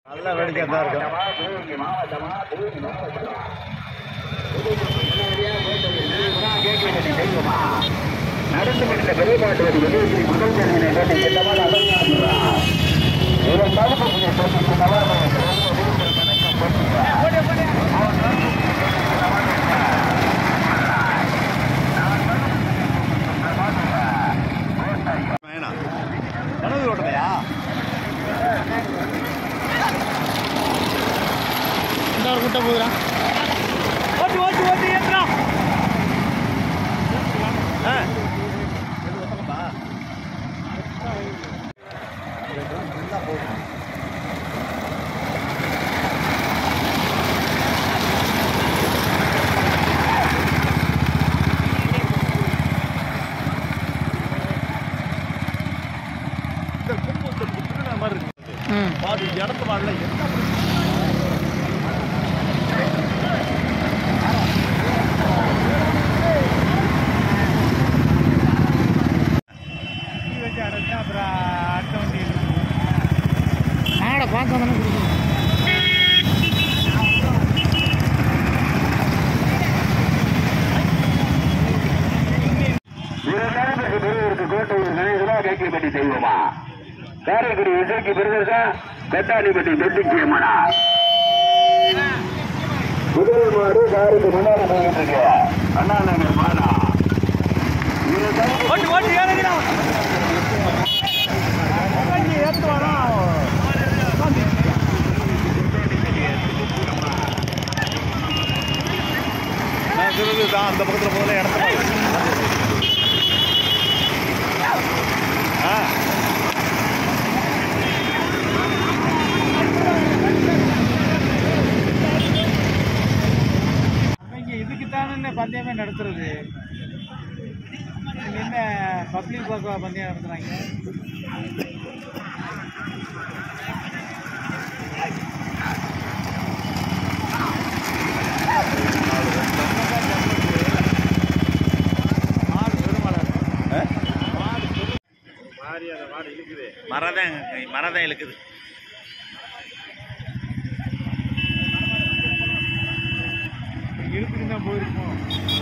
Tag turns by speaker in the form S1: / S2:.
S1: நல்ல வேடிக்கை தான் இருக்கும்
S2: நடந்து முடிந்த வெளிநாட்டு வெளியே முதல் ஜனியினை கேட்டு எல்லமான அழகாக இதன் தடுப்பு போட்டிக்கு
S1: வேணாம் கனவு ஓட்டலையா
S3: இந்த ஒரு குட்டை போகுதுடா
S1: ஓட்டு ஓட்டு ஓட்டு ஏற்றா இந்த கொம்பு இந்த புற்றுன மாதிரி இருக்கு
S3: ம்
S1: பாடு இடத்து பாடல என்ன
S3: ஆடை பார்த்து தானே கொடுக்கணும்
S2: இரண்டாயிரத்துக்கு பெரியவருக்கு கோட்டையூர் கணேசனா கைக்கிப்பட்டி செய்வோமா காரைக்குடி இசைக்கு பெருதா கட்டாணிப்பட்டி தொட்டிக்கியம்மனா முதல் மாடு காருக்கு முன்னாடி போயிட்டு இருக்கு அண்ணா நகர் மாடா
S1: ஓட்டு ஓட்டு ஏறுகிறா ஏத்து வரா நான் சொல்றது தான் அந்த பக்கத்தில் முதல்ல இடத்த பாரு. ஆ
S3: இங்கே இதுக்கு தானே பந்தயமே நடத்துறது இங்க என்ன பப்ளிக் பார்க்க பந்தயம் நடத்துறாங்க மாடு பெருமலை மாறி அந்த மாடு இழுக்குது
S1: மரம் தான் மரம் தான் இழுக்குது
S3: இழுத்துக்கு தான் போயிருக்கோம்